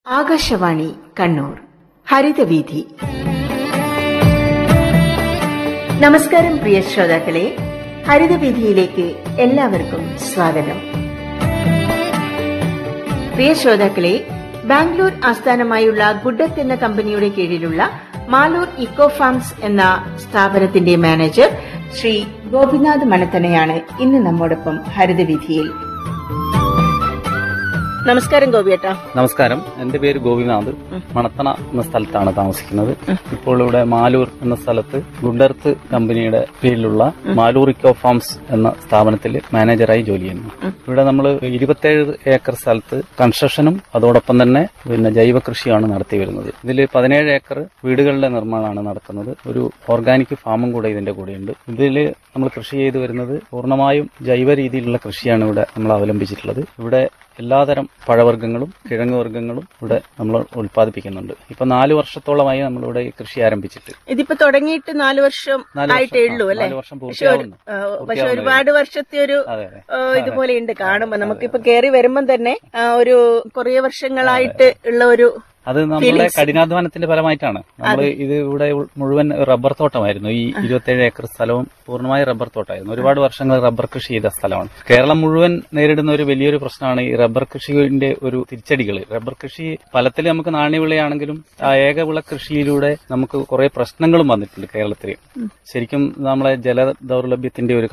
ആകാശവാണി കണ്ണൂർ ഹരിതവീഥി നമസ്കാരം പ്രിയ ശ്രോതാക്കളെ ഹരിതവീഥിയിലേക്ക് എല്ലാവർക്കും സ്വാഗതം പ്രിയ ശ്രോതാക്കളെ ബാംഗ്ലൂർ ആസ്ഥാനമായുള്ള ഗുഡത്ത് എന്ന കമ്പനിയുടെ കീഴിലുള്ള മാലൂർ ഇക്കോ ഫാംസ് എന്ന സ്ഥാപനത്തിന്റെ മാനേജർ ശ്രീ ഗോപിനാഥ് മണത്തനയാണ് ഇന്ന് നമ്മോടൊപ്പം ഹരിതവീഥിയിൽ നമസ്കാരം ഗോപിയേട്ടാ നമസ്കാരം എന്റെ പേര് ഗോപിനാഥ് മണത്തണ എന്ന സ്ഥലത്താണ് താമസിക്കുന്നത് ഇപ്പോൾ ഇവിടെ മാലൂർ എന്ന സ്ഥലത്ത് ഗുണ്ടർത്ത് കമ്പനിയുടെ കീഴിലുള്ള മാലൂർ ഇക്കോ ഫാംസ് എന്ന സ്ഥാപനത്തിൽ മാനേജറായി ജോലി ചെയ്യുന്നു ഇവിടെ നമ്മൾ ഇരുപത്തേഴ് ഏക്കർ സ്ഥലത്ത് കൺസ്ട്രക്ഷനും അതോടൊപ്പം തന്നെ പിന്നെ ജൈവ കൃഷിയാണ് നടത്തി വരുന്നത് ഇതിൽ പതിനേഴ് ഏക്കർ വീടുകളുടെ നിർമ്മാണമാണ് നടക്കുന്നത് ഒരു ഓർഗാനിക് ഫാമും കൂടെ ഇതിന്റെ കൂടെയുണ്ട് ഇതിൽ നമ്മൾ കൃഷി ചെയ്തു വരുന്നത് പൂർണ്ണമായും ജൈവ രീതിയിലുള്ള കൃഷിയാണ് ഇവിടെ നമ്മൾ അവലംബിച്ചിട്ടുള്ളത് ഇവിടെ എല്ലാതരം പഴവർഗ്ഗങ്ങളും കിഴങ്ങ് വർഗ്ഗങ്ങളും ഇവിടെ നമ്മൾ ഉൽപ്പാദിപ്പിക്കുന്നുണ്ട് ഇപ്പൊ നാല് വർഷത്തോളമായി നമ്മളിവിടെ ഈ കൃഷി ആരംഭിച്ചിട്ട് ഇതിപ്പോ തുടങ്ങിയിട്ട് നാല് വർഷം നാല് വർഷം, ആയിട്ടേ ഉള്ളൂ ആ, അല്ലെ നാല് വർഷം പക്ഷെ ഒരു- പൂർത്തിയാവുന്നു. ആ, പക്ഷെ പൂർത്തിയാവുന്നു ഒരുപാട് വർഷത്തെ ഒരു അതെ അതെ ആ, ഇതുപോലെ ഉണ്ട് കാണുമ്പോ നമുക്കിപ്പോ കേറി വരുമ്പം തന്നെ ആ, ഒരു കുറേ വർഷങ്ങളായിട്ട് ഉള്ള ഒരു അത് നമ്മുടെ കഠിനാധ്വാനത്തിന്റെ ഫലമായിട്ടാണ് നമ്മൾ ഇത് ഇവിടെ ഉൾ- മുഴുവൻ റബ്ബർ തോട്ടമായിരുന്നു ഈ ഇരുപത്തേഴ് ഏക്കർ സ്ഥലവും പൂർണ്ണമായി റബ്ബർ തോട്ടമായിരുന്നു ഒരുപാട് വർഷങ്ങൾ റബ്ബർ കൃഷി ചെയ്ത സ്ഥലമാണ് കേരളം മുഴുവൻ നേരിടുന്ന ഒരു വലിയൊരു പ്രശ്നമാണ് ഈ റബ്ബർ കൃഷിയുടെ ഒരു തിരിച്ചടികൾ റബ്ബർ കൃഷി ഫലത്തിൽ നമുക്ക് നാണ്യവിളയാണെങ്കിലും ആ ഏകവിള കൃഷിയിലൂടെ നമുക്ക് കുറെ പ്രശ്നങ്ങളും വന്നിട്ടുണ്ട് കേരളത്തിൽ ശരിക്കും നമ്മളെ ജല ദൗർലഭ്യത്തിന്റെ ഒരു